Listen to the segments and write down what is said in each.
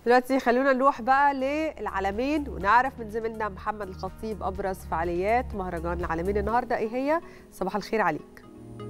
دلوقتي خلونا نروح بقى للعالمين ونعرف من زميلنا محمد الخطيب ابرز فعاليات مهرجان العالمين النهارده ايه هي صباح الخير عليك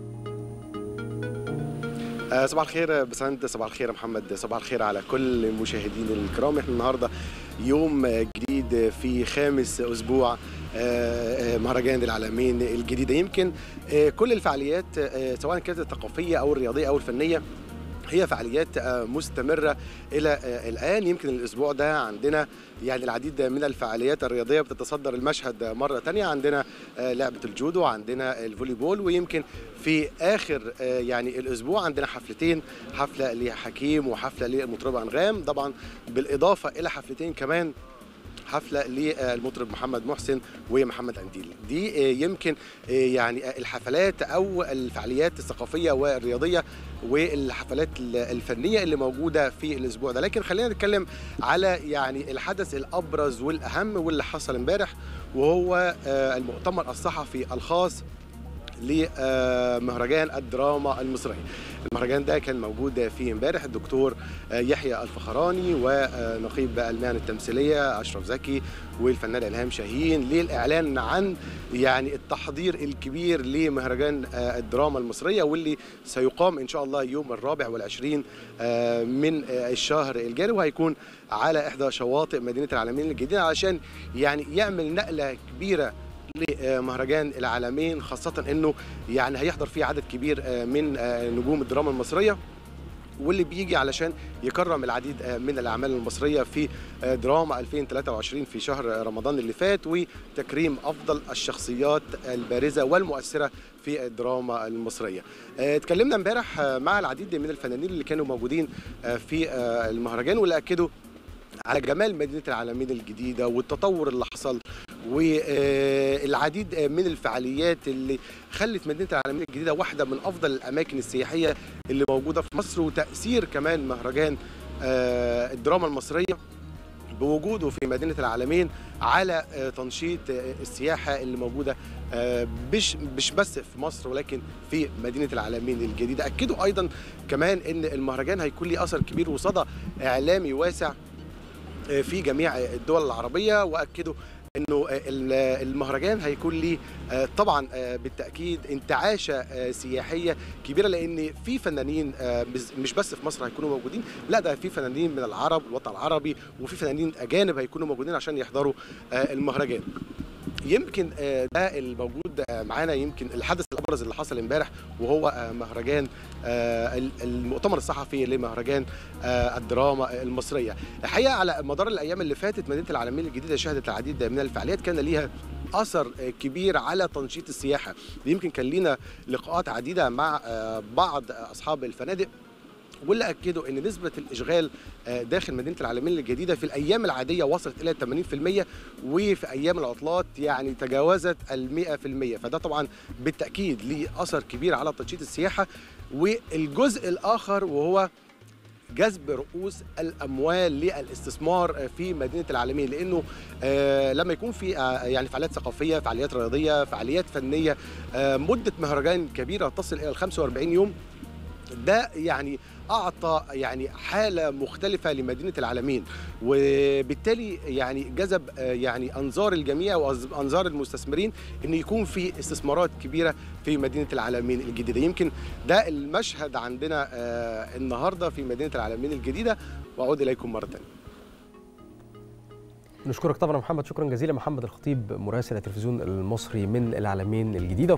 آه، صباح الخير بسنت صباح الخير يا محمد صباح الخير على كل المشاهدين الكرام احنا النهارده يوم جديد في خامس اسبوع آه، آه، مهرجان العالمين الجديده يمكن آه، كل الفعاليات آه، سواء كانت الثقافيه او الرياضيه او الفنيه هي فعاليات آه، مستمرة إلى آه، الآن يمكن الأسبوع ده عندنا يعني العديد من الفعاليات الرياضية بتتصدر المشهد مرة تانية عندنا آه، لعبة الجودو عندنا الفولي بول ويمكن في آخر آه، يعني الأسبوع عندنا حفلتين حفلة لحكيم وحفلة للمطربة أنغام طبعا بالإضافة إلى حفلتين كمان حفله للمطرب محمد محسن ومحمد انديل دي آه، يمكن آه، يعني آه، الحفلات او الفعاليات الثقافيه والرياضيه والحفلات ال- الفنيه اللي موجوده في الاسبوع ده لكن خلينا نتكلم على يعني الحدث الابرز والاهم واللي حصل امبارح وهو آه، المؤتمر الصحفي الخاص لمهرجان الدراما المصرية المهرجان ده كان موجود فيه امبارح الدكتور آه، يحيى الفخراني ونقيب المهن التمثيلية أشرف زكي والفنان إلهام شاهين للإعلان عن يعني التحضير الكبير لمهرجان آه، الدراما المصرية واللي سيقام إن شاء الله يوم الرابع والعشرين آه، من آه، الشهر الجاري وهيكون على إحدى شواطئ مدينة العالمين الجديدة علشان يعني يعمل نقلة كبيرة لمهرجان العالمين خاصة انه يعني هيحضر فيه عدد كبير آه، من آه، نجوم الدراما المصرية واللي بيجي علشان يكرم العديد آه، من الاعمال المصريه في آه، دراما 2023 في شهر رمضان اللي فات وتكريم افضل الشخصيات البارزه والمؤثره في الدراما المصريه. آه، اتكلمنا امبارح آه، مع العديد من الفنانين اللي كانوا موجودين آه، في آه، المهرجان واللي اكدوا على جمال مدينه العالمين الجديده والتطور اللي حصل والعديد من الفعاليات اللي خلت مدينه العالمين الجديده واحده من افضل الاماكن السياحيه اللي موجوده في مصر وتاثير كمان مهرجان آه، الدراما المصريه بوجوده في مدينه العالمين على آه، تنشيط آه، السياحه اللي موجوده آه، مش مش بس في مصر ولكن في مدينه العالمين الجديده اكدوا ايضا كمان ان المهرجان هيكون ليه اثر كبير وصدى اعلامي واسع آه، في جميع الدول العربيه واكدوا انه ال- المهرجان هيكون ليه آه، طبعا آه، بالتاكيد انتعاشه آه، سياحيه كبيره لان في فنانين آه، مش- مش بس في مصر هيكونوا موجودين لا ده في فنانين من العرب الوطن العربي وفي فنانين اجانب هيكونوا موجودين عشان يحضروا آه، المهرجان يمكن آه، ده الموجود آه، معانا يمكن الحدث الابرز اللي حصل امبارح وهو آه، مهرجان آه، ال- المؤتمر الصحفي لمهرجان آه، الدراما المصريه الحقيقه على مدار الايام اللي فاتت مدينه العالمين الجديده شهدت العديد من الفعاليات كان ليها اثر آه، كبير على تنشيط السياحه يمكن كان لينا لقاءات عديده مع آه، بعض اصحاب الفنادق واللي اكدوا ان نسبه الاشغال آه، داخل مدينه العالمين الجديده في الايام العاديه وصلت الى 80% وفي ايام العطلات يعني تجاوزت ال 100% فده طبعا بالتاكيد ليه اثر كبير على تنشيط السياحه والجزء الاخر وهو جذب رؤوس الاموال للاستثمار في مدينه العالمين لانه آه لما يكون في آه يعني فعاليات ثقافيه فعاليات رياضيه فعاليات فنيه آه مده مهرجان كبيره تصل الى ال 45 يوم ده يعني اعطى يعني حاله مختلفه لمدينه العالمين وبالتالي يعني جذب آه، يعني انظار الجميع وانظار المستثمرين ان يكون في استثمارات كبيره في مدينه العالمين الجديده يمكن ده المشهد عندنا آه، النهارده في مدينه العالمين الجديده واعود اليكم مره ثانيه نشكرك طبعا يا محمد شكرا جزيلا محمد الخطيب مراسل التلفزيون المصري من العالمين الجديده